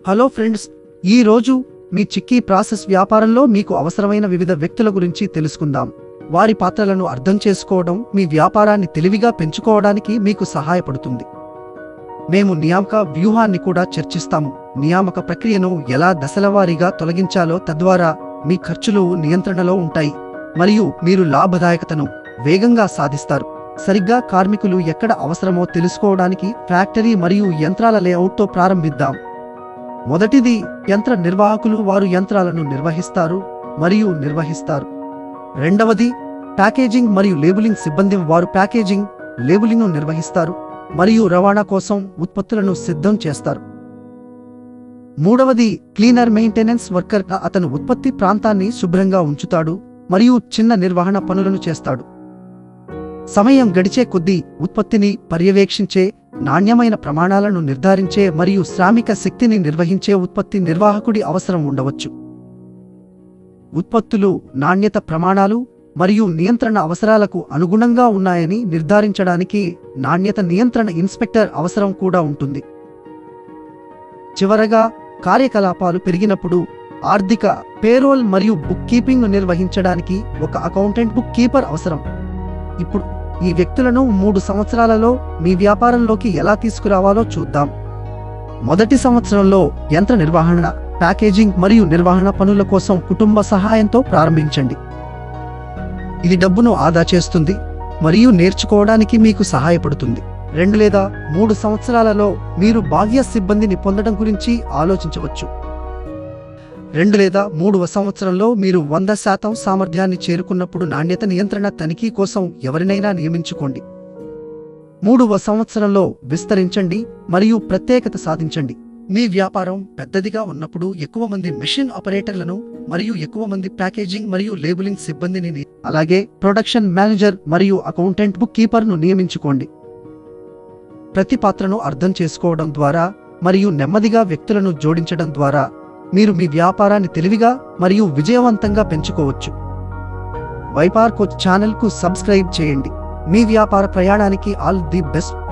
hello friends ఈ రోజు మీ chikki process వ్యాపారంలో మీకు అవసరమైన వివిధ వ్యక్తుల గురించి తెలుసుకుందాం వారి పాత్రలను అర్థం చేసుకోవడం మీ వ్యాపారాన్ని తెలివిగా పెంచుకోవడానికి మీకు సహాయపడుతుంది మేము నియామక వ్యూహాన్ని కూడా చర్చిస్తాము నియామక ప్రక్రియను ఎలా దశలవారీగా తొలగించాలో తద్వారా మీ ఖర్చులు నియంత్రణలో ఉంటాయి మరియు మీరు లాభదాయకతను వేగంగా సాధిస్తారు సరిగ్గా కార్మికులు ఎక్కడ అవసరమో తెలుసుకోవడానికి ఫ్యాక్టరీ మరియు యంత్రాల లేఅవుట్తో ప్రారంభిద్దాం మొదటిది యంత్ర నిర్వాహకులు వారు యంత్రాలను నిర్వహిస్తారు మరియు నిర్వహిస్తారు రెండవది ప్యాకేజింగ్ మరియు లేబులింగ్ సిబ్బంది వారు ప్యాకేజింగ్ లేబులింగ్ను నిర్వహిస్తారు మరియు రవాణా కోసం ఉత్పత్తులను సిద్ధం చేస్తారు మూడవది క్లీనర్ మెయింటెనెన్స్ వర్కర్ అతను ఉత్పత్తి ప్రాంతాన్ని శుభ్రంగా ఉంచుతాడు మరియు చిన్న నిర్వహణ పనులను చేస్తాడు సమయం గడిచే కొద్దీ ఉత్పత్తిని పర్యవేక్షించే నాణ్యమైన ప్రమాణాలను నిర్ధారించే మరియు శ్రామిక శక్తిని నిర్వహించే ఉత్పత్తి నిర్వాహకుడి అవసరం ఉండవచ్చు ఉత్పత్తులు నాణ్యత ప్రమాణాలు మరియు నియంత్రణ అవసరాలకు అనుగుణంగా ఉన్నాయని నిర్ధారించడానికి నాణ్యత నియంత్రణ ఇన్స్పెక్టర్ అవసరం కూడా ఉంటుంది చివరగా కార్యకలాపాలు పెరిగినప్పుడు ఆర్థిక పేరోల్ మరియు బుక్ కీపింగ్ను నిర్వహించడానికి ఒక అకౌంటెంట్ బుక్ కీపర్ అవసరం ఇప్పుడు ఈ వ్యక్తులను మూడు సంవత్సరాలలో మీ వ్యాపారంలోకి ఎలా తీసుకురావాలో చూద్దాం మొదటి సంవత్సరంలో యంత్ర నిర్వహణ ప్యాకేజింగ్ మరియు నిర్వహణ పనుల కోసం కుటుంబ సహాయంతో ప్రారంభించండి ఇది డబ్బును ఆదా చేస్తుంది మరియు నేర్చుకోవడానికి మీకు సహాయపడుతుంది రెండు లేదా మూడు సంవత్సరాలలో మీరు బాహ్య సిబ్బందిని పొందడం గురించి ఆలోచించవచ్చు రెండు లేదా మూడవ సంవత్సరంలో మీరు వంద శాతం సామర్థ్యాన్ని చేరుకున్నప్పుడు నాణ్యత నియంత్రణ తనిఖీ కోసం ఎవరినైనా నియమించుకోండి మూడవ సంవత్సరంలో విస్తరించండి మరియు ప్రత్యేకత సాధించండి మీ వ్యాపారం పెద్దదిగా ఉన్నప్పుడు ఎక్కువ మంది మెషిన్ ఆపరేటర్లను మరియు ఎక్కువ మంది ప్యాకేజింగ్ మరియు లేబులింగ్ సిబ్బందిని ని- అలాగే ప్రొడక్షన్ మేనేజర్ మరియు అకౌంటెంట్ బుక్ కీపర్ను నియమించుకోండి ప్రతి పాత్రను అర్థం చేసుకోవడం ద్వారా మరియు నెమ్మదిగా వ్యక్తులను జోడించడం ద్వారా మీరు మీ వ్యాపారాన్ని తెలివిగా మరియు విజయవంతంగా పెంచుకోవచ్చు వైపార్ కోచ్ ఛానల్కు సబ్స్క్రైబ్ చేయండి మీ వ్యాపార ప్రయాణానికి ఆల్ ది బెస్ట్